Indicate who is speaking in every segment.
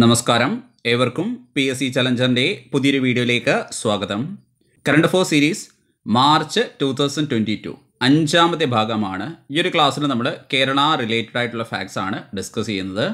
Speaker 1: നമസ്കാരം ഏവർക്കും P S C ചലഞ്ചറിൻ്റെ പുതിയൊരു വീഡിയോയിലേക്ക് സ്വാഗതം current four series March two thousand twenty two അഞ്ചാമത്തെ ഭാഗമാണ് ഈ ഒരു ക്ലാസ്സിൽ നമ്മൾ കേരള റിലേറ്റഡ് ആയിട്ടുള്ള ഫാക്ട്സ് ആണ് ഡിസ്കസ് ചെയ്യുന്നത്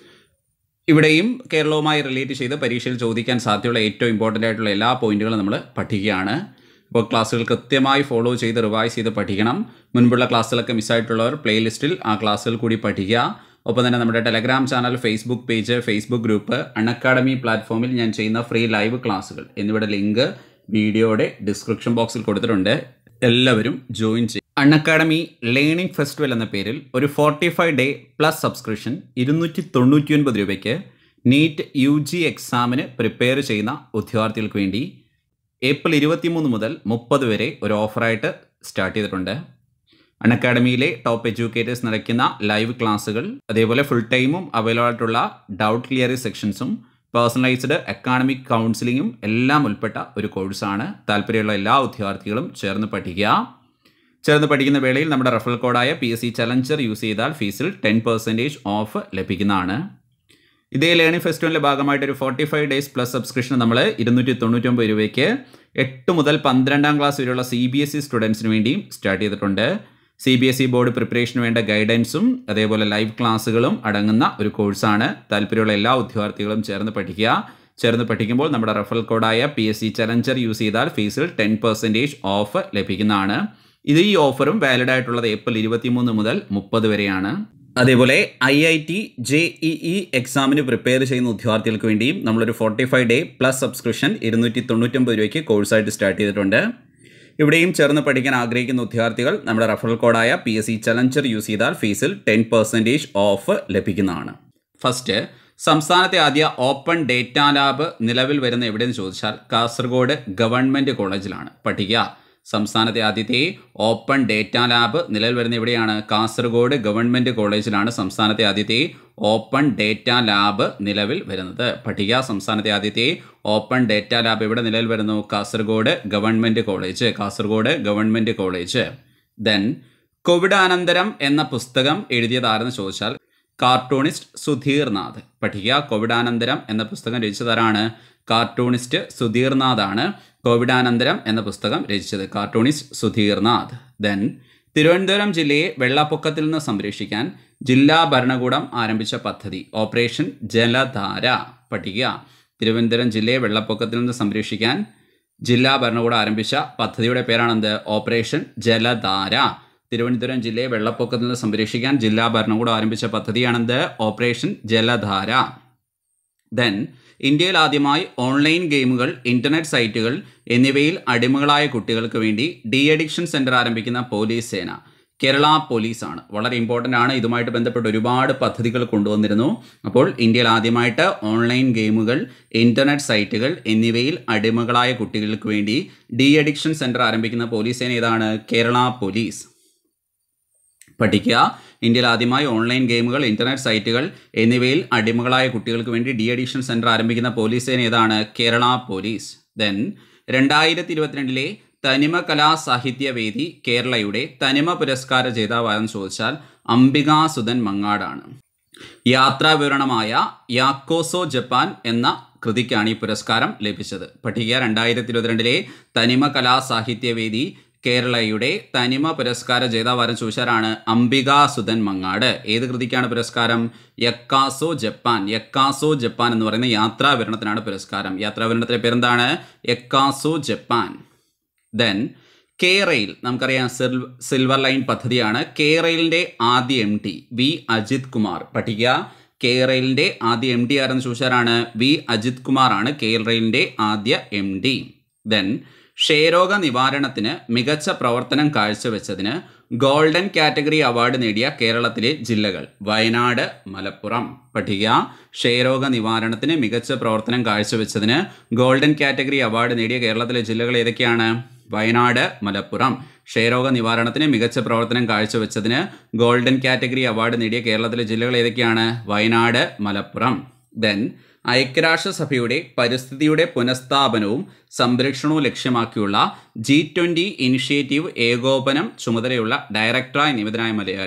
Speaker 1: ഇവിടെയും കേരളവുമായി റിലേറ്റ് ചെയ്ത് പരീക്ഷയിൽ ചോദിക്കാൻ സാധ്യതയുള്ള ഏറ്റവും ഇമ്പോർട്ടൻ്റ് ആയിട്ടുള്ള എല്ലാ പോയിന്റുകളും നമ്മൾ പഠിക്കുകയാണ് അപ്പോൾ ക്ലാസ്സുകൾ കൃത്യമായി ഫോളോ ചെയ്ത് റിവൈസ് ചെയ്ത് പഠിക്കണം മുൻപുള്ള ക്ലാസ്സുകളൊക്കെ മിസ്സായിട്ടുള്ളവർ പ്ലേലിസ്റ്റിൽ ആ ക്ലാസ്സുകൾ കൂടി പഠിക്കുക ഒപ്പം തന്നെ നമ്മുടെ Telegram channel Facebook page Facebook group Unacademy പ്ലാറ്റ്ഫോമിൽ ഞാൻ ചെയ്യുന്ന ഫ്രീ ലൈവ് ക്ലാസ്സുകൾ എന്നിവയുടെ ലിങ്ക് വീഡിയോയുടെ ഡിസ്ക്രിപ്ഷൻ ബോക്സിൽ കൊടുത്തിട്ടുണ്ട് എല്ലാവരും ജോയിൻ ചെയ്യും അൺഅക്കാഡമി ലേണിംഗ് ഫെസ്റ്റിവൽ എന്ന പേരിൽ ഒരു forty five day plus subscription ഇരുന്നൂറ്റി തൊണ്ണൂറ്റി ഒൻപത് രൂപയ്ക്ക് നീറ്റ് യു ജി എക്സാമിന് പ്രിപ്പയർ ചെയ്യുന്ന ഉദ്യോഗാർത്ഥികൾക്ക് വേണ്ടി ഏപ്രിൽ ഇരുപത്തിമൂന്ന് മുതൽ മുപ്പത് വരെ ഒരു ഓഫറായിട്ട് സ്റ്റാർട്ട് ചെയ്തിട്ടുണ്ട് അൺഅക്കാഡമിയിലെ ടോപ്പ് എഡ്യൂക്കേറ്റേഴ്സ് നടക്കുന്ന ലൈവ് ക്ലാസ്സുകൾ അതേപോലെ ഫുൾ ടൈമും അവൈലബിൾ ആയിട്ടുള്ള ഡൗട്ട് ക്ലിയറിംഗ് സെക്ഷൻസും പേഴ്സണലൈസ്ഡ് അക്കാഡമിക് കൗൺസിലിങ്ങും എല്ലാം ഉൾപ്പെട്ട ഒരു കോഴ്സാണ് താല്പര്യമുള്ള എല്ലാ ഉദ്യോഗാർത്ഥികളും ചേർന്ന് പഠിക്കുക ചേർന്ന് പഠിക്കുന്ന വേളയിൽ നമ്മുടെ റഫറൽ കോഡായ P S C challenger use ചെയ്താൽ ഫീസിൽ ടെൻ പെർസെൻറ്റേജ് ഓഫ് ലഭിക്കുന്നതാണ് ഇതേ ലേണിംഗ് ഫെസ്റ്റിവലിൻ്റെ ഭാഗമായിട്ട് ഒരു forty five days plus subscription നമ്മൾ ഇരുന്നൂറ്റി തൊണ്ണൂറ്റൊമ്പത് രൂപയ്ക്ക് എട്ട് മുതൽ പന്ത്രണ്ടാം ക്ലാസ് വരെയുള്ള സി ബി എസ് ഇ സ്റ്റുഡൻസിന് വേണ്ടിയും സ്റ്റാർട്ട് ചെയ്തിട്ടുണ്ട് C B S E board പ്രിപ്പറേഷന് വേണ്ട ഗൈഡൻസും അതേപോലെ ലൈവ് ക്ലാസ്സുകളും അടങ്ങുന്ന ഒരു കോഴ്സാണ് താല്പര്യമുള്ള എല്ലാ ഉദ്യോഗാർത്ഥികളും ചേർന്ന് പഠിക്കുക ചേർന്ന് പഠിക്കുമ്പോൾ നമ്മുടെ റഫറൽ കോഡായ P S C challenger use ചെയ്താൽ ഫീസിൽ ടെൻ പെർസെൻറ്റേജ് ഓഫ് ലഭിക്കുന്നതാണ് ഇത് ഈ ഓഫറും വാലിഡ് ആയിട്ടുള്ളത് ഏപ്രിൽ ഇരുപത്തിമൂന്ന് മുതൽ മുപ്പത് വരെയാണ് അതേപോലെ I I T J E E എക്സാമിന് പ്രിപ്പയർ ചെയ്യുന്ന ഉദ്യോഗാർത്ഥികൾക്ക് വേണ്ടിയും നമ്മളൊരു forty five day plus subscription ഇരുന്നൂറ്റി തൊണ്ണൂറ്റൊമ്പത് രൂപയ്ക്ക് കോഴ്സായിട്ട് സ്റ്റാർട്ട് ചെയ്തിട്ടുണ്ട് ഇവിടെയും ചേർന്ന് പഠിക്കാൻ ആഗ്രഹിക്കുന്ന ഉദ്യോഗാർത്ഥികൾ നമ്മുടെ റഫറൽ കോഡായ P S C challenger use ചെയ്താൽ ഫീസിൽ ടെൻ പെർസെൻറ്റേജ് ഓഫ് ലഭിക്കുന്നതാണ് ഫസ്റ്റ് സംസ്ഥാനത്തെ ആദ്യ ഓപ്പൺ ഡേറ്റ ലാബ് നിലവിൽ വരുന്ന എവിടെയെന്ന് ചോദിച്ചാൽ കാസർഗോഡ് ഗവൺമെൻറ് കോളേജിലാണ് പഠിക്കുക സംസ്ഥാനത്തെ ആദ്യത്തെ ഓപ്പൺ ഡേറ്റ ലാബ് നിലവിൽ വരുന്ന എവിടെയാണ് കാസർഗോഡ് ഗവൺമെൻറ് കോളേജിലാണ് സംസ്ഥാനത്തെ ആദ്യത്തെ ഓപ്പൺ ഡേറ്റ ലാബ് നിലവിൽ വരുന്നത് പഠിക്കുക സംസ്ഥാനത്തെ ആദ്യത്തെ ഓപ്പൺ ഡേറ്റ ലാബ് എവിടെ നിലവിൽ വരുന്നു Kasaragod government college Kasaragod government college then Covid അനന്തരം എന്ന പുസ്തകം എഴുതിയതാരെന്ന് ചോദിച്ചാൽ കാർട്ടൂണിസ്റ്റ് സുധീർനാഥ് പഠിക്കുക കോവിഡാനന്തരം എന്ന പുസ്തകം രചിച്ചതാരാണ് കാർട്ടൂണിസ്റ്റ് സുധീർനാഥാണ് കോവിഡാനന്തരം എന്ന പുസ്തകം രചിച്ചത് കാർട്ടൂണിസ്റ്റ് സുധീർനാഥ് ദെൻ തിരുവനന്തപുരം ജില്ലയെ വെള്ളപ്പൊക്കത്തിൽ നിന്ന് സംരക്ഷിക്കാൻ ജില്ലാ ഭരണകൂടം ആരംഭിച്ച പദ്ധതി ഓപ്പറേഷൻ ജലധാര പഠിക്കുക തിരുവനന്തപുരം ജില്ലയെ വെള്ളപ്പൊക്കത്തിൽ നിന്ന് സംരക്ഷിക്കാൻ ജില്ലാ ഭരണകൂടം ആരംഭിച്ച പദ്ധതിയുടെ പേരാണെന്ത് ഓപ്പറേഷൻ ജലധാര തിരുവനന്തപുരം ജില്ലയെ വെള്ളപ്പൊക്കത്തിൽ നിന്ന് സംരക്ഷിക്കാൻ ജില്ലാ ഭരണകൂടം ആരംഭിച്ച പദ്ധതിയാണെന്ത് ഓപ്പറേഷൻ ജലധാര ദെൻ ഇന്ത്യയിൽ ആദ്യമായി ഓൺലൈൻ ഗെയിമുകൾ ഇൻ്റർനെറ്റ് സൈറ്റുകൾ എന്നിവയിൽ അടിമകളായ കുട്ടികൾക്ക് വേണ്ടി ഡി അഡിക്ഷൻ സെൻറ്റർ ആരംഭിക്കുന്ന പോലീസ് സേന കേരള പോലീസാണ് വളരെ ഇമ്പോർട്ടൻ്റ് ആണ് ഇതുമായിട്ട് ബന്ധപ്പെട്ട് ഒരുപാട് പദ്ധതികൾ കൊണ്ടുവന്നിരുന്നു അപ്പോൾ ഇന്ത്യയിൽ ആദ്യമായിട്ട് ഓൺലൈൻ ഗെയിമുകൾ ഇൻ്റർനെറ്റ് സൈറ്റുകൾ എന്നിവയിൽ അടിമകളായ കുട്ടികൾക്ക് വേണ്ടി ഡി അഡിക്ഷൻ സെൻറ്റർ ആരംഭിക്കുന്ന പോലീസ് സേന ഏതാണ് കേരള പോലീസ് പഠിക്കുക ഇന്ത്യയിൽ ആദ്യമായി ഓൺലൈൻ ഗെയിമുകൾ ഇൻ്റർനെറ്റ് സൈറ്റുകൾ എന്നിവയിൽ അടിമകളായ കുട്ടികൾക്ക് വേണ്ടി ഡി അഡിക്ഷൻ സെൻറ്റർ ആരംഭിക്കുന്ന പോലീസ് സേന ഏതാണ് കേരള പോലീസ് ദെൻ രണ്ടായിരത്തി ഇരുപത്തിരണ്ടിലെ തനിമ കലാ സാഹിത്യവേദി കേരളയുടെ തനിമ പുരസ്കാര ജേതാവായെന്ന് ചോദിച്ചാൽ അംബികാസുധൻ മങ്ങാടാണ് യാത്രാ വിവരണമായ യാക്കോസോ ജപ്പാൻ എന്ന കൃതിക്കാണ് ഈ പുരസ്കാരം ലഭിച്ചത് പഠിക്കുക രണ്ടായിരത്തി ഇരുപത്തിരണ്ടിലെ തനിമ കലാ സാഹിത്യവേദി കേരളയുടെ തനിമ പുരസ്കാര ജേതാവാരം ചോദിച്ചാലാണ് അംബികാസുധൻ മങ്ങാട് ഏത് കൃതിക്കാണ് പുരസ്കാരം യക്കാസോ ജപ്പാൻ യക്കാസോ ജപ്പാൻ എന്ന് പറയുന്ന യാത്രാവിവരണത്തിനാണ് പുരസ്കാരം യാത്രാവിവരണത്തിൻ്റെ പേരെന്താണ് യക്കാസോ ജപ്പാൻ ദെൻ കെ റെയിൽ നമുക്കറിയാം സിൽവർ ലൈൻ പദ്ധതിയാണ് കെ റെയിലിൻ്റെ ആദ്യ M T V Ajith Kumar പഠിക്കുക കെ റെയിലിൻ്റെ ആദ്യ എം ഡി ആരെന്ന് ചോദിച്ചാലാണ് വി അജിത് കുമാർ ആണ് കെ റെയിലിൻ്റെ ആദ്യ എം ഡി ദെൻ ക്ഷയരോഗ നിവാരണത്തിന് മികച്ച പ്രവർത്തനം കാഴ്ചവെച്ചതിന് ഗോൾഡൻ കാറ്റഗറി അവാർഡ് നേടിയ കേരളത്തിലെ ജില്ലകൾ വയനാട് മലപ്പുറം പഠിക്കുക ക്ഷയരോഗ നിവാരണത്തിന് മികച്ച പ്രവർത്തനം കാഴ്ചവെച്ചതിന് ഗോൾഡൻ കാറ്റഗറി അവാർഡ് നേടിയ കേരളത്തിലെ ജില്ലകൾ ഏതൊക്കെയാണ് വയനാട് മലപ്പുറം ക്ഷയരോഗ നിവാരണത്തിന് മികച്ച പ്രവർത്തനം കാഴ്ചവെച്ചതിന് ഗോൾഡൻ കാറ്റഗറി അവാർഡ് നേടിയ കേരളത്തിലെ ജില്ലകൾ ഏതൊക്കെയാണ് വയനാട് മലപ്പുറം ദെൻ ഐക്യരാഷ്ട്രസഭയുടെ പരിസ്ഥിതിയുടെ പുനഃസ്ഥാപനവും സംരക്ഷണവും ലക്ഷ്യമാക്കിയുള്ള ജി ട്വൻ്റി ഇനിഷ്യേറ്റീവ് ഏകോപനം ചുമതലയുള്ള ഡയറക്ടറായി നിയമിതനായ മലയാളി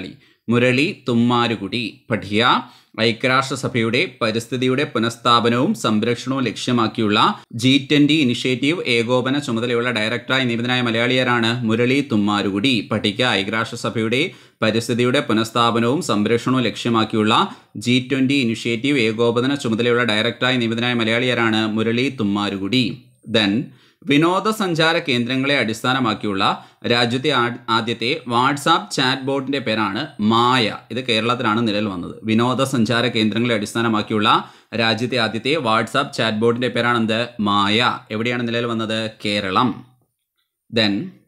Speaker 1: മുരളി തുമ്മാരുകുടി പഠിക്കുക ഐക്യരാഷ്ട്രസഭയുടെ പരിസ്ഥിതിയുടെ പുനഃസ്ഥാപനവും സംരക്ഷണവും ലക്ഷ്യമാക്കിയുള്ള ജി ട്വന്റി ഇനിഷ്യേറ്റീവ് ഏകോപന ചുമതലയുള്ള ഡയറക്ടറായി നിയമിതനായ മലയാളിയാരാണ് മുരളി തുമ്മാരുകുടി പഠിക്കുക ഐക്യരാഷ്ട്രസഭയുടെ പരിസ്ഥിതിയുടെ പുനഃസ്ഥാപനവും സംരക്ഷണവും ലക്ഷ്യമാക്കിയുള്ള ജി ട്വന്റി ഇനിഷ്യേറ്റീവ് ഏകോപന ചുമതലയുള്ള ഡയറക്ടറായി നിയമിതനായ മലയാളിയാരാണ് മുരളി തുമ്മാരുകുടി ദെൻ വിനോദസഞ്ചാര കേന്ദ്രങ്ങളെ അടിസ്ഥാനമാക്കിയുള്ള രാജ്യത്തെ ആ- ആദ്യത്തെ വാട്സാപ്പ് ചാറ്റ് ബോട്ടിന്റെ പേരാണ് മായ ഇത് കേരളത്തിലാണ് നിലവിൽ വന്നത് വിനോദസഞ്ചാര കേന്ദ്രങ്ങളെ അടിസ്ഥാനമാക്കിയുള്ള രാജ്യത്തെ ആദ്യത്തെ വാട്സാപ്പ് ചാറ്റ് ബോട്ടിന്റെ പേരാണ് എന്ത് മായ എവിടെയാണ് നിലവിൽ വന്നത് കേരളം ദെൻ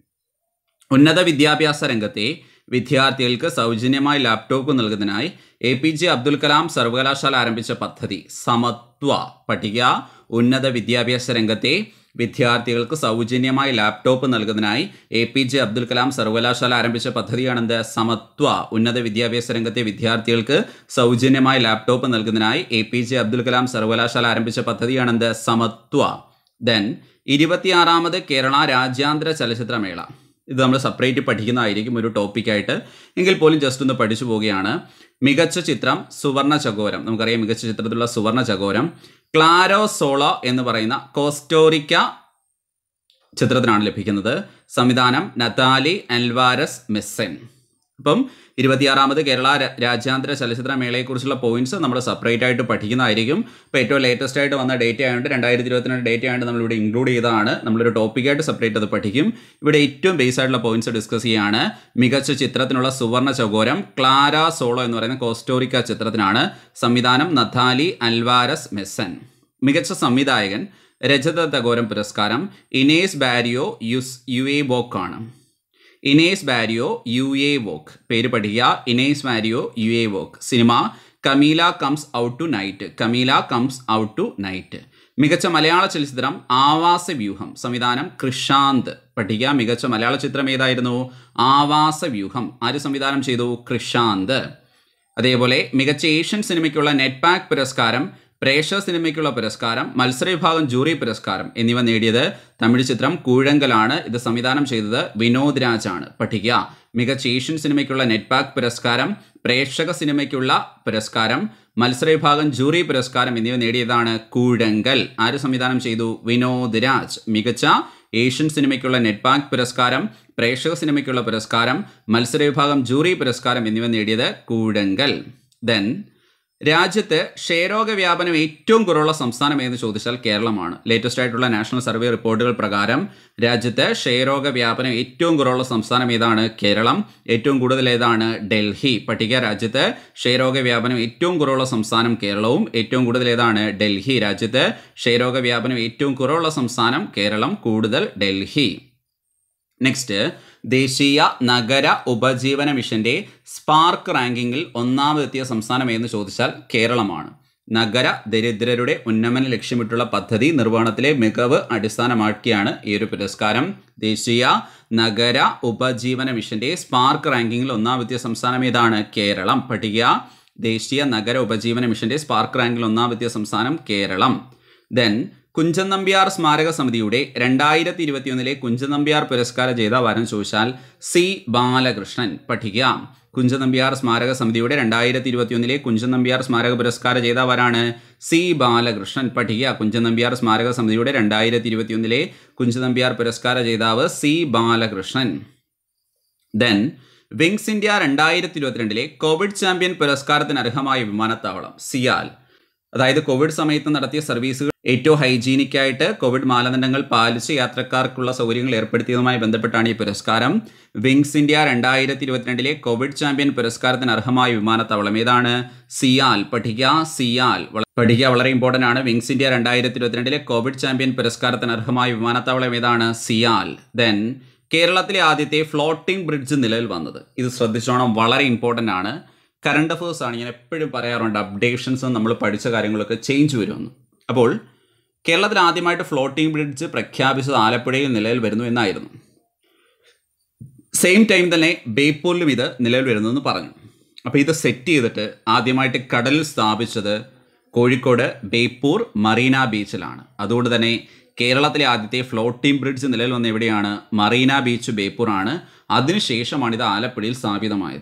Speaker 1: ഉന്നത വിദ്യാഭ്യാസ രംഗത്തെ വിദ്യാർത്ഥികൾക്ക് സൗജന്യമായി ലാപ്ടോപ്പ് നൽകുന്നതിനായി A P J Abdul Kalam സർവകലാശാല ആരംഭിച്ച പദ്ധതി സമത്വ പട്ടിക ഉന്നത വിദ്യാഭ്യാസ രംഗത്തെ വിദ്യാർത്ഥികൾക്ക് സൗജന്യമായി ലാപ്ടോപ്പ് നൽകുന്നതിനായി A P J Abdul Kalam സർവകലാശാല ആരംഭിച്ച പദ്ധതിയാണെന്ത് സമത്വ ഉന്നത വിദ്യാഭ്യാസ രംഗത്തെ വിദ്യാർത്ഥികൾക്ക് സൗജന്യമായി ലാപ്ടോപ്പ് നൽകുന്നതിനായി A P J Abdul Kalam സർവകലാശാല ആരംഭിച്ച പദ്ധതിയാണെന്ത് സമത്വ ദെൻ ഇരുപത്തിയാറാമത് കേരള രാജ്യാന്തര ചലച്ചിത്രമേള ഇത് നമ്മൾ സെപ്പറേറ്റ് പഠിക്കുന്നതായിരിക്കും ഒരു ടോപ്പിക്കായിട്ട് എങ്കിൽ പോലും ജസ്റ്റ് ഒന്ന് പഠിച്ചു പോവുകയാണ് മികച്ച ചിത്രം സുവർണ ചകോരം നമുക്കറിയാം മികച്ച ചിത്രത്തിലുള്ള സുവർണ ചകോരം ക്ലാരോ സോളോ എന്ന് പറയുന്ന കോസ്റ്റോറിക്ക ചിത്രത്തിനാണ് ലഭിക്കുന്നത് സംവിധാനം നതാലി അൽവാരസ് മെസ്സൻ അപ്പം ഇരുപത്തിയാറാമത് കേരള ര- രാജ്യാന്തര ചലച്ചിത്ര മേളയെക്കുറിച്ചുള്ള പോയിന്റ്സ് നമ്മൾ സെപ്പറേറ്റ് ആയിട്ട് പഠിക്കുന്നതായിരിക്കും ഇപ്പോൾ ഏറ്റവും ലേറ്റസ്റ്റ് ആയിട്ട് വന്ന ഡേറ്റ ആയതുകൊണ്ട് രണ്ടായിരത്തി ഇരുപത്തിരണ്ട് ഡേറ്റ ആയതുകൊണ്ട് നമ്മളിവിടെ ഇൻക്ലൂഡ് ചെയ്തതാണ് നമ്മളൊരു ടോപ്പിക്കായിട്ട് സെപ്പറേറ്റ് അത് പഠിക്കും ഇവിടെ ഏറ്റവും ബേസ് ആയിട്ടുള്ള പോയിന്റ്സ് ഡിസ്കസ് ചെയ്യുകയാണ് മികച്ച ചിത്രത്തിനുള്ള സുവർണ ചകോരം ക്ലാര സോളോ എന്ന് പറയുന്ന കോസ്റ്റോറിക്ക ചിത്രത്തിനാണ് സംവിധാനം നഥാലി അൽവാരസ് മെസ്സൻ മികച്ച സംവിധായകൻ രജത തകോരം പുരസ്കാരം ഇനേസ് ബാരിയോ യുസ് യു എ ബോക്ക് ആണ് ഇനേസ് ബാരിയോ യു എ വോക്ക് പേര് പഠിക്കുക ഇനേസ് ബാരിയോ യു എ വോക്ക് സിനിമ Camila comes out tonight Camila comes out tonight മികച്ച മലയാള ചലച്ചിത്രം ആവാസ വ്യൂഹം സംവിധാനം കൃഷാന്ത് പഠിക്കുക മികച്ച മലയാള ചിത്രം ഏതായിരുന്നു ആവാസ വ്യൂഹം ആര് സംവിധാനം ചെയ്തു കൃഷാന്ത് അതേപോലെ മികച്ച ഏഷ്യൻ സിനിമയ്ക്കുള്ള നെറ്റ് പാക്ക് പുരസ്കാരം പ്രേക്ഷക സിനിമയ്ക്കുള്ള പുരസ്കാരം മത്സര വിഭാഗം ജൂറി പുരസ്കാരം എന്നിവ നേടിയത് തമിഴ് ചിത്രം കൂഴങ്കലാണ് ഇത് സംവിധാനം ചെയ്തത് വിനോദ് രാജാണ് പഠിക്കുക മികച്ച ഏഷ്യൻ സിനിമയ്ക്കുള്ള നെറ്റ് പാക്ക് പുരസ്കാരം പ്രേക്ഷക സിനിമയ്ക്കുള്ള പുരസ്കാരം മത്സര വിഭാഗം ജൂറി പുരസ്കാരം എന്നിവ നേടിയതാണ് കൂഴങ്കൽ ആര് സംവിധാനം ചെയ്തു വിനോദ് രാജ് മികച്ച ഏഷ്യൻ സിനിമയ്ക്കുള്ള നെറ്റ് പാക്ക് പുരസ്കാരം പ്രേക്ഷക സിനിമയ്ക്കുള്ള പുരസ്കാരം മത്സര വിഭാഗം ജൂറി പുരസ്കാരം എന്നിവ നേടിയത് കൂഴങ്കൽ ദെൻ രാജ്യത്ത് ക്ഷയരോഗ വ്യാപനം ഏറ്റവും കുറവുള്ള സംസ്ഥാനം എന്ന് ചോദിച്ചാൽ കേരളമാണ് ലേറ്റസ്റ്റ് ആയിട്ടുള്ള നാഷണൽ സർവേ റിപ്പോർട്ടുകൾ പ്രകാരം രാജ്യത്ത് ക്ഷയരോഗ വ്യാപനം ഏറ്റവും കുറവുള്ള സംസ്ഥാനം ഏതാണ് കേരളം ഏറ്റവും കൂടുതൽ ഏതാണ് ഡൽഹി പട്ടിക രാജ്യത്ത് ക്ഷയരോഗ വ്യാപനം ഏറ്റവും കുറവുള്ള സംസ്ഥാനം കേരളവും ഏറ്റവും കൂടുതൽ ഏതാണ് ഡൽഹി രാജ്യത്ത് ക്ഷയരോഗ വ്യാപനം ഏറ്റവും കുറവുള്ള സംസ്ഥാനം കേരളം കൂടുതൽ ഡൽഹി നെക്സ്റ്റ് ദേശീയ നഗര ഉപജീവന മിഷന്റെ സ്പാർക്ക് റാങ്കിങ്ങിൽ ഒന്നാമതെത്തിയ സംസ്ഥാനം എന്ന് ചോദിച്ചാൽ കേരളമാണ് നഗര ദരിദ്രരുടെ ഉന്നമനം ലക്ഷ്യമിട്ടുള്ള പദ്ധതി നിർവഹണത്തിലെ മികവ് അടിസ്ഥാനമാക്കിയാണ് ഈ ഒരു പുരസ്കാരം ദേശീയ നഗര ഉപജീവന മിഷന്റെ സ്പാർക്ക് റാങ്കിങ്ങിൽ ഒന്നാമതെത്തിയ സംസ്ഥാനം ഏതാണ് കേരളം പഠിക്കുക ദേശീയ നഗര ഉപജീവന മിഷന്റെ സ്പാർക്ക് റാങ്കിൽ ഒന്നാമതെത്തിയ സംസ്ഥാനം കേരളം ദെൻ കുഞ്ചൻ നമ്പ്യാർ സ്മാരക സമിതിയുടെ രണ്ടായിരത്തി ഇരുപത്തിയൊന്നിലെ കുഞ്ചൻ നമ്പ്യാർ പുരസ്കാര ജേതാവാരം ചോദിച്ചാൽ സി ബാലകൃഷ്ണൻ പഠിക്കുക കുഞ്ചൻ നമ്പ്യാർ സ്മാരക സമിതിയുടെ രണ്ടായിരത്തി ഇരുപത്തിയൊന്നിലെ കുഞ്ചൻ നമ്പ്യാർ സ്മാരക പുരസ്കാര ജേതാവാരാണ് സി ബാലകൃഷ്ണൻ പഠിക്കുക കുഞ്ചൻ നമ്പ്യാർ സ്മാരക സമിതിയുടെ രണ്ടായിരത്തി ഇരുപത്തിയൊന്നിലെ കുഞ്ചൻ നമ്പ്യാർ പുരസ്കാര ജേതാവ് C Balakrishnan then Wings India രണ്ടായിരത്തി ഇരുപത്തിരണ്ടിലെ കോവിഡ് ചാമ്പ്യൻ പുരസ്കാരത്തിന് അർഹമായ വിമാനത്താവളം സിയാൽ അതായത് കോവിഡ് സമയത്ത് നടത്തിയ സർവീസുകൾ ഏറ്റവും ഹൈജീനിക് ആയിട്ട് കോവിഡ് മാനദണ്ഡങ്ങൾ പാലിച്ച് യാത്രക്കാർക്കുള്ള സൗകര്യങ്ങൾ ഏർപ്പെടുത്തിയതുമായി ബന്ധപ്പെട്ടാണ് ഈ പുരസ്കാരം വിങ്സ് ഇന്ത്യ രണ്ടായിരത്തി ഇരുപത്തിരണ്ടിലെ കോവിഡ് ചാമ്പ്യൻ പുരസ്കാരത്തിന് അർഹമായ വിമാനത്താവളം ഏതാണ് സിയാൽ പഠിക്കുക സിയാൽ വള- പഠിക്കുക വളരെ ഇമ്പോർട്ടൻ്റ് ആണ് വിങ്സ് ഇന്ത്യ രണ്ടായിരത്തി ഇരുപത്തിരണ്ടിലെ കോവിഡ് ചാമ്പ്യൻ പുരസ്കാരത്തിന് അർഹമായ വിമാനത്താവളം ഏതാണ് സിയാൽ ദെൻ കേരളത്തിലെ ആദ്യത്തെ ഫ്ലോട്ടിംഗ് ബ്രിഡ്ജ് നിലവിൽ വന്നത് ഇത് ശ്രദ്ധിച്ചോണം വളരെ ഇമ്പോർട്ടൻ്റ് ആണ് കറണ്ട് അഫേഴ്സ് ആണ് ഞാൻ എപ്പോഴും പറയാറുണ്ട് അപ്ഡേഷൻസ് നമ്മൾ പഠിച്ച കാര്യങ്ങളൊക്കെ ചേഞ്ച് വരുമെന്ന് അപ്പോൾ കേരളത്തിൽ ആദ്യമായിട്ട് ഫ്ലോട്ടിംഗ് ബ്രിഡ്ജ് പ്രഖ്യാപിച്ചത് ആലപ്പുഴയിൽ നിലവിൽ വരുന്നു എന്നായിരുന്നു സെയിം ടൈം തന്നെ ബേപ്പൂരിലും ഇത് നിലവിൽ വരുന്നു എന്ന് പറഞ്ഞു അപ്പോൾ ഇത് സെറ്റ് ചെയ്തിട്ട് ആദ്യമായിട്ട് കടലിൽ സ്ഥാപിച്ചത് കോഴിക്കോട് ബേപ്പൂർ മറീന ബീച്ചിലാണ് അതുകൊണ്ട് തന്നെ കേരളത്തിലെ ആദ്യത്തെ ഫ്ലോട്ടിംഗ് ബ്രിഡ്ജ് നിലവിൽ വന്ന എവിടെയാണ് മറീന ബീച്ച് ബേപ്പൂർ ആണ് അതിനുശേഷമാണ് ഇത് ആലപ്പുഴയിൽ സ്ഥാപിതമായത്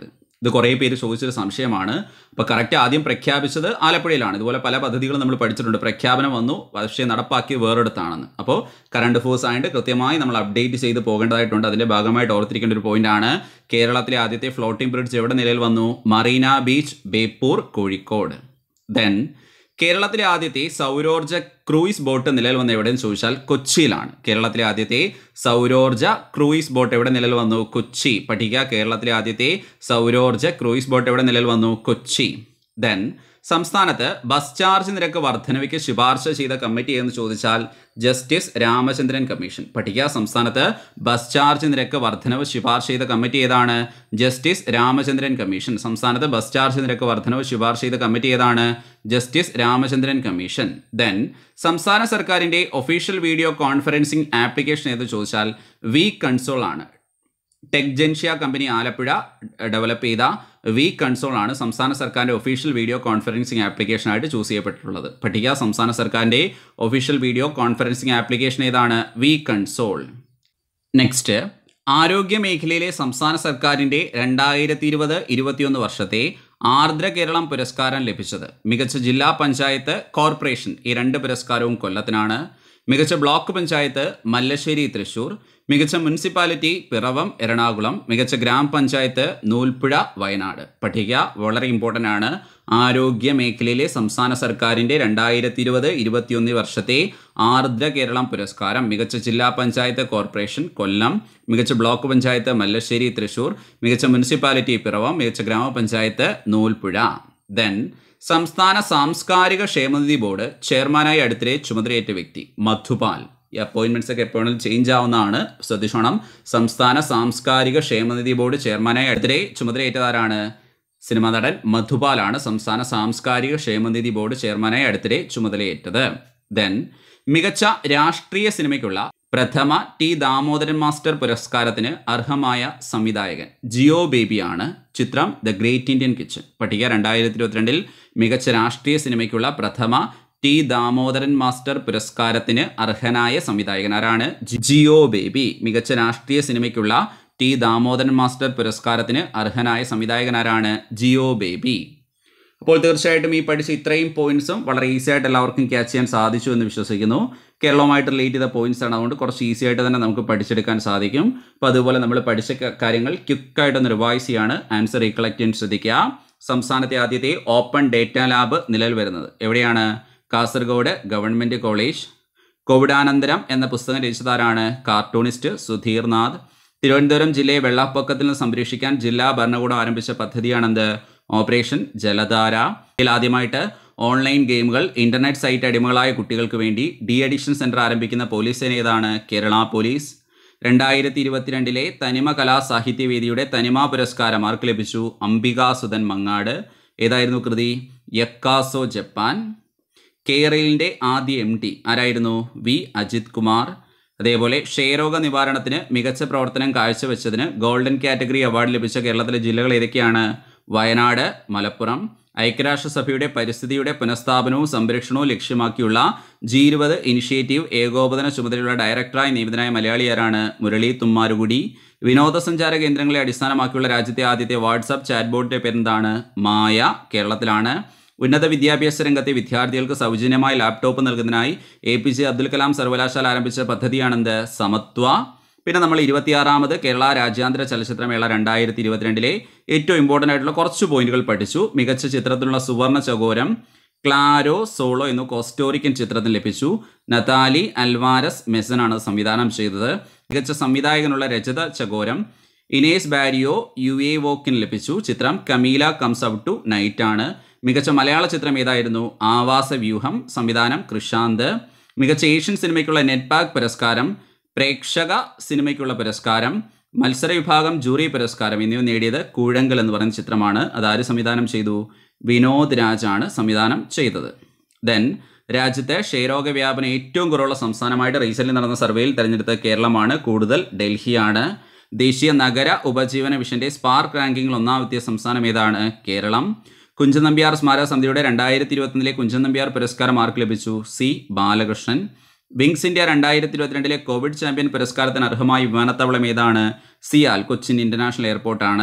Speaker 1: ഇത് കുറേ പേര് ചോദിച്ചൊരു സംശയമാണ് അപ്പോൾ കറക്റ്റ് ആദ്യം പ്രഖ്യാപിച്ചത് ആലപ്പുഴയിലാണ് ഇതുപോലെ പല പദ്ധതികളും നമ്മൾ പഠിച്ചിട്ടുണ്ട് പ്രഖ്യാപനം വന്നു പക്ഷേ നടപ്പാക്കി വേറെടുത്താണെന്ന് അപ്പോൾ കറണ്ട് ഫോഴ്സ് ആയിട്ട് കൃത്യമായി നമ്മൾ അപ്ഡേറ്റ് ചെയ്ത് പോകേണ്ടതായിട്ടുണ്ട് അതിൻ്റെ ഭാഗമായിട്ട് ഓർത്തിരിക്കേണ്ട ഒരു പോയിന്റാണ് കേരളത്തിലെ ആദ്യത്തെ ഫ്ലോട്ടിംഗ് ബ്രിഡ്ജ് എവിടെ നിലയിൽ വന്നു Marina Beach Beypore Kozhikode then കേരളത്തിലെ ആദ്യത്തെ സൗരോർജ ക്രൂയിസ് ബോട്ട് നിലവിൽ വന്ന എവിടെയെന്ന് ചോദിച്ചാൽ കൊച്ചിയിലാണ് കേരളത്തിലെ ആദ്യത്തെ സൗരോർജ ക്രൂയിസ് ബോട്ട് എവിടെ നിലവിൽ വന്നു കൊച്ചി പഠിക്കുക കേരളത്തിലെ ആദ്യത്തെ സൗരോർജ ക്രൂയിസ് ബോട്ട് എവിടെ നിലവിൽ വന്നു കൊച്ചി ദെൻ സംസ്ഥാനത്ത് ബസ് ചാർജ് നിരക്ക് വർധനവയ്ക്ക് ശുപാർശ ചെയ്ത കമ്മിറ്റി എന്ന് ചോദിച്ചാൽ ജസ്റ്റിസ് രാമചന്ദ്രൻ കമ്മീഷൻ പഠിക്കുക സംസ്ഥാനത്ത് ബസ് ചാർജ് നിരക്ക് വർധനവ് ശുപാർശ ചെയ്ത കമ്മിറ്റി ഏതാണ് ജസ്റ്റിസ് രാമചന്ദ്രൻ കമ്മീഷൻ സംസ്ഥാനത്ത് ബസ് ചാർജ് നിരക്ക് വർധനവ് ശുപാർശ ചെയ്ത കമ്മിറ്റി ഏതാണ് ജസ്റ്റിസ് രാമചന്ദ്രൻ കമ്മീഷൻ ദെൻ സംസ്ഥാന സർക്കാരിൻ്റെ ഒഫീഷ്യൽ വീഡിയോ കോൺഫറൻസിംഗ് ആപ്ലിക്കേഷൻ ഏത് ചോദിച്ചാൽ വി കൺസോൾ ആണ് Techgentsia company Alappuzha develop ചെയ്ത വി കൺസോൾ ആണ് സംസ്ഥാന സർക്കാരിൻ്റെ ഒഫീഷ്യൽ വീഡിയോ കോൺഫറൻസിംഗ് ആപ്ലിക്കേഷനായിട്ട് ചൂസ് ചെയ്യപ്പെട്ടിട്ടുള്ളത് പഠിക്കുക സംസ്ഥാന സർക്കാരിൻ്റെ ഒഫീഷ്യൽ വീഡിയോ കോൺഫറൻസിംഗ് ആപ്ലിക്കേഷൻ ഏതാണ് വി കൺസോൾ നെക്സ്റ്റ് ആരോഗ്യ മേഖലയിലെ സംസ്ഥാന സർക്കാരിൻ്റെ രണ്ടായിരത്തി ഇരുപത് ഇരുപത്തിയൊന്ന് വർഷത്തെ ആർദ്ര കേരളം പുരസ്കാരം ലഭിച്ചത് മികച്ച ജില്ലാ പഞ്ചായത്ത് കോർപ്പറേഷൻ ഈ രണ്ട് പുരസ്കാരവും കൊല്ലത്തിനാണ് മികച്ച ബ്ലോക്ക് പഞ്ചായത്ത് മല്ലശ്ശേരി തൃശൂർ മികച്ച മുനിസിപ്പാലിറ്റി പിറവം എറണാകുളം മികച്ച ഗ്രാമപഞ്ചായത്ത് നൂൽപ്പുഴ വയനാട് പഠിക്കുക വളരെ ഇമ്പോർട്ടൻ്റ് ആണ് ആരോഗ്യ മേഖലയിലെ സംസ്ഥാന സർക്കാരിൻ്റെ രണ്ടായിരത്തി ഇരുപത് ഇരുപത്തിയൊന്ന് വർഷത്തെ ആർദ്ര കേരളം പുരസ്കാരം മികച്ച ജില്ലാ പഞ്ചായത്ത് കോർപ്പറേഷൻ കൊല്ലം മികച്ച ബ്ലോക്ക് പഞ്ചായത്ത് മല്ലശ്ശേരി തൃശൂർ മികച്ച മുനിസിപ്പാലിറ്റി പിറവം മികച്ച ഗ്രാമപഞ്ചായത്ത് നൂൽപ്പുഴ ദെൻ സംസ്ഥാന സാംസ്കാരിക ക്ഷേമനിധി ബോർഡ് ചെയർമാനായി അടുത്തിടെ ചുമതലയേറ്റ വ്യക്തി മധുപാൽ ഈ അപ്പോയിൻമെൻറ്റ്സ് ഒക്കെ എപ്പോഴും ചേഞ്ച് ആവുന്നതാണ് ശ്രദ്ധിച്ചോണം സംസ്ഥാന സാംസ്കാരിക ക്ഷേമനിധി ബോർഡ് ചെയർമാനായി അടുത്തിടെ ചുമതലയേറ്റതാരാണ് സിനിമാ നടൻ മധുപാലാണ് സംസ്ഥാന സാംസ്കാരിക ക്ഷേമനിധി ബോർഡ് ചെയർമാനായി അടുത്തിടെ ചുമതലയേറ്റത് ദെൻ മികച്ച രാഷ്ട്രീയ സിനിമയ്ക്കുള്ള പ്രഥമ ടി ദാമോദരൻ മാസ്റ്റർ പുരസ്കാരത്തിന് അർഹമായ സംവിധായകൻ ജിയോ ബേബിയാണ് ചിത്രം ദ ഗ്രേറ്റ് ഇന്ത്യൻ കിച്ചൺ പട്ടിക രണ്ടായിരത്തി ഇരുപത്തിരണ്ടിൽ മികച്ച രാഷ്ട്രീയ സിനിമയ്ക്കുള്ള പ്രഥമ ടി ദാമോദരൻ മാസ്റ്റർ പുരസ്കാരത്തിന് അർഹനായ സംവിധായകൻ ആരാണ് ജിയോ ബേബി മികച്ച രാഷ്ട്രീയ സിനിമയ്ക്കുള്ള ടി ദാമോദരൻ മാസ്റ്റർ പുരസ്കാരത്തിന് അർഹനായ സംവിധായകൻ ആരാണ് ജിയോ ബേബി അപ്പോൾ തീർച്ചയായിട്ടും ഈ പഠിച്ച ഇത്രയും പോയിന്റ്സും വളരെ ഈസി ആയിട്ട് എല്ലാവർക്കും ക്യാച്ച് ചെയ്യാൻ സാധിച്ചു എന്ന് വിശ്വസിക്കുന്നു കേരളവുമായിട്ട് റിലേറ്റ് ചെയ്ത പോയിന്റ്സ് ആണ് അതുകൊണ്ട് കുറച്ച് ഈസി ആയിട്ട് തന്നെ നമുക്ക് പഠിച്ചെടുക്കാൻ സാധിക്കും അപ്പോൾ അതുപോലെ നമ്മൾ പഠിച്ച ക- കാര്യങ്ങൾ ക്വിക്കായിട്ടൊന്ന് റിവൈസ് ചെയ്യാണ് ആൻസർ റീകളക്ട് ചെയ്യാൻ ശ്രദ്ധിക്കുക സംസ്ഥാനത്തെ ആദ്യത്തെ ഓപ്പൺ ഡേറ്റ ലാബ് നിലവിൽ വരുന്നത് എവിടെയാണ് കാസർഗോഡ് ഗവൺമെൻറ് കോളേജ് കോവിഡാനന്തരം എന്ന പുസ്തകം രചിച്ചതാരാണ് കാർട്ടൂണിസ്റ്റ് സുധീർ നാഥ് തിരുവനന്തപുരം ജില്ലയെ വെള്ളപ്പൊക്കത്തിൽ നിന്ന് സംരക്ഷിക്കാൻ ജില്ലാ ഭരണകൂടം ആരംഭിച്ച പദ്ധതിയാണെന്ത് ഓപ്പറേഷൻ ജലധാര ഇതിൽ ആദ്യമായിട്ട് ഓൺലൈൻ ഗെയിമുകൾ ഇന്റർനെറ്റ് സൈറ്റ് അടിമകളായ കുട്ടികൾക്ക് വേണ്ടി ഡി അഡിഷൻ സെന്റർ ആരംഭിക്കുന്ന പോലീസ് സേന ഏതാണ് കേരള പോലീസ് രണ്ടായിരത്തി ഇരുപത്തിരണ്ടിലെ തനിമ കലാ സാഹിത്യവേദിയുടെ തനിമ പുരസ്കാരം ആർക്ക് ലഭിച്ചു അംബിക സുധൻ മങ്ങാട് ഏതായിരുന്നു കൃതി യക്കാസോ ജപ്പാൻ കേരളിൻ്റെ ആദ്യ എം ടി ആരായിരുന്നു വി അജിത് കുമാർ അതേപോലെ ക്ഷയരോഗ നിവാരണത്തിന് മികച്ച പ്രവർത്തനം കാഴ്ചവെച്ചതിന് ഗോൾഡൻ കാറ്റഗറി അവാർഡ് ലഭിച്ച കേരളത്തിലെ ജില്ലകൾ ഏതൊക്കെയാണ് വയനാട് മലപ്പുറം ഐക്യരാഷ്ട്രസഭയുടെ പരിസ്ഥിതിയുടെ പുനഃസ്ഥാപനവും സംരക്ഷണവും ലക്ഷ്യമാക്കിയുള്ള ജി ഇരുപത് ഇനിഷ്യേറ്റീവ് ഏകോപന ചുമതലയുള്ള ഡയറക്ടറായി നിയമിതനായ മലയാളിയാരാണ് മുരളി തുമ്മാരുകുടി വിനോദസഞ്ചാര കേന്ദ്രങ്ങളെ അടിസ്ഥാനമാക്കിയുള്ള രാജ്യത്തെ ആദ്യത്തെ വാട്സാപ്പ് ചാറ്റ് ബോർഡിന്റെ പേരെന്താണ് മായ കേരളത്തിലാണ് ഉന്നത വിദ്യാഭ്യാസ രംഗത്തെ വിദ്യാർത്ഥികൾക്ക് സൗജന്യമായി ലാപ്ടോപ്പ് നൽകുന്നതിനായി A P J Abdul Kalam സർവകലാശാല ആരംഭിച്ച പദ്ധതിയാണെന്ത് സമത്വ പിന്നെ നമ്മൾ ഇരുപത്തിയാറാമത് കേരള രാജ്യാന്തര ചലച്ചിത്രമേള രണ്ടായിരത്തി ഇരുപത്തിരണ്ടിലെ ഏറ്റവും ഇമ്പോർട്ടൻ്റ് ആയിട്ടുള്ള കുറച്ച് പോയിന്റുകൾ പഠിച്ചു മികച്ച ചിത്രത്തിനുള്ള സുവർണ ചകോരം ക്ലാരോ സോളോ എന്ന കോസ്റ്റോറിക്കൻ ചിത്രത്തിന് ലഭിച്ചു നതാലി അൽവാരസ് മെസനാണ് സംവിധാനം ചെയ്തത് മികച്ച സംവിധായകനുള്ള രജത ചകോരം ഇനേസ് ബാരിയോ യു എ വോക്കിന് ലഭിച്ചു ചിത്രം Camila comes out tonight ആണ് മികച്ച മലയാള ചിത്രം ഏതായിരുന്നു ആവാസ വ്യൂഹം സംവിധാനം കൃഷാന്ത് മികച്ച ഏഷ്യൻ സിനിമയ്ക്കുള്ള നെറ്റ് പാക്ക് പുരസ്കാരം പ്രേക്ഷക സിനിമയ്ക്കുള്ള പുരസ്കാരം മത്സര വിഭാഗം ജൂറി പുരസ്കാരം എന്നിവ നേടിയത് കൂഴങ്കൽ എന്ന് പറയുന്ന ചിത്രമാണ് അതാര് സംവിധാനം ചെയ്തു വിനോദ് രാജാണ് സംവിധാനം ചെയ്തത് ദെൻ രാജ്യത്തെ ക്ഷയരോഗ വ്യാപനം ഏറ്റവും കുറവുള്ള സംസ്ഥാനമായിട്ട് റീസെന്റ് നടന്ന സർവേയിൽ തെരഞ്ഞെടുത്ത കേരളമാണ് കൂടുതൽ ഡൽഹിയാണ് ദേശീയ നഗര ഉപജീവന മിഷന്റെ സ്പാർക്ക് റാങ്കിങ്ങിൽ ഒന്നാമതെത്തിയ സംസ്ഥാനം ഏതാണ് കേരളം കുഞ്ചൻ നമ്പ്യാർ സ്മാരക സമിതിയുടെ രണ്ടായിരത്തി ഇരുപത്തൊന്നിലെ കുഞ്ചൻ നമ്പ്യാർ പുരസ്കാരം ആർക്ക് ലഭിച്ചു സി ബാലകൃഷ്ണൻ വിങ്സ് ഇന്ത്യ രണ്ടായിരത്തി ഇരുപത്തിരണ്ടിലെ കോവിഡ് ചാമ്പ്യൻ പുരസ്കാരത്തിന് അർഹമായ വിമാനത്താവളം ഏതാണ് സിയാൽ കൊച്ചിൻ ഇന്റർനാഷണൽ എയർപോർട്ടാണ്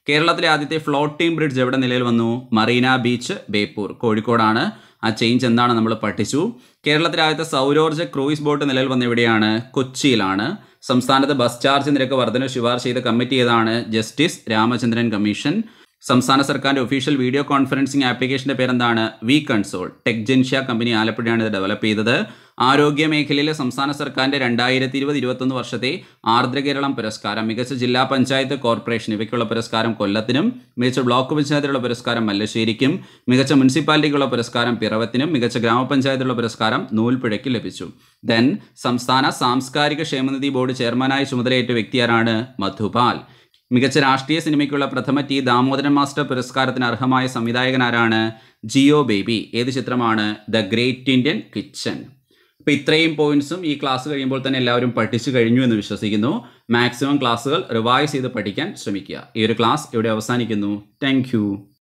Speaker 1: കേരളത്തിലെ ആദ്യത്തെ ഫ്ലോട്ടിംഗ് ബ്രിഡ്ജ് എവിടെ നിലയിൽ വന്നു മറീന ബീച്ച് ബേപ്പൂർ കോഴിക്കോടാണ് ആ ചേഞ്ച് എന്താണ് നമ്മൾ പഠിച്ചു കേരളത്തിലെ ആദ്യത്തെ സൗരോർജ്ജ ക്രൂയിസ് ബോട്ട് നിലയിൽ വന്ന എവിടെയാണ് കൊച്ചിയിലാണ് സംസ്ഥാനത്ത് ബസ് ചാർജ് നിരക്ക് വർധന ശുപാർശ ചെയ്ത കമ്മിറ്റി ഏതാണ് ജസ്റ്റിസ് രാമചന്ദ്രൻ കമ്മീഷൻ സംസ്ഥാന സർക്കാരിന്റെ ഒഫീഷ്യൽ വീഡിയോ കോൺഫറൻസിംഗ് ആപ്ലിക്കേഷന്റെ പേരെന്താണ് വി കൺസോൾ ടെക്ജൻഷ്യ കമ്പനി ആലപ്പുഴയാണ് ഇത് ഡെവലപ്പ് ചെയ്തത് ആരോഗ്യ മേഖലയിലെ സംസ്ഥാന സർക്കാരിന്റെ രണ്ടായിരത്തി ഇരുപത് ഇരുപത്തൊന്ന് വർഷത്തെ ആർദ്ര കേരളം പുരസ്കാരം മികച്ച ജില്ലാ പഞ്ചായത്ത് കോർപ്പറേഷൻ ഇവയ്ക്കുള്ള പുരസ്കാരം കൊല്ലത്തിനും മികച്ച ബ്ലോക്ക് പഞ്ചായത്തിലുള്ള പുരസ്കാരം മല്ലശ്ശേരിക്കും മികച്ച മുനിസിപ്പാലിറ്റിക്കുള്ള പുരസ്കാരം പിറവത്തിനും മികച്ച ഗ്രാമപഞ്ചായത്തിലുള്ള പുരസ്കാരം നൂൽപ്പുഴയ്ക്ക് ലഭിച്ചു ദെൻ സംസ്ഥാന സാംസ്കാരിക ക്ഷേമനിധി ബോർഡ് ചെയർമാനായി ചുമതലയേറ്റ വ്യക്തിയാരാണ് മധുപാൽ മികച്ച രാഷ്ട്രീയ സിനിമയ്ക്കുള്ള പ്രഥമ ടി ദാമോദരൻ മാസ്റ്റർ പുരസ്കാരത്തിന് അർഹമായ സംവിധായകൻ ആരാണ് ജിയോ ബേബി ഏത് ചിത്രമാണ് ദ ഗ്രേറ്റ് ഇന്ത്യൻ കിച്ചൺ അപ്പോൾ ഇത്രയും പോയിന്റ്സും ഈ ക്ലാസ് കഴിയുമ്പോൾ തന്നെ എല്ലാവരും പഠിച്ചു കഴിഞ്ഞു എന്ന് വിശ്വസിക്കുന്നു മാക്സിമം ക്ലാസ്സുകൾ റിവൈസ് ചെയ്ത് പഠിക്കാൻ ശ്രമിക്കുക ഈ ഒരു ക്ലാസ് ഇവിടെ അവസാനിക്കുന്നു താങ്ക്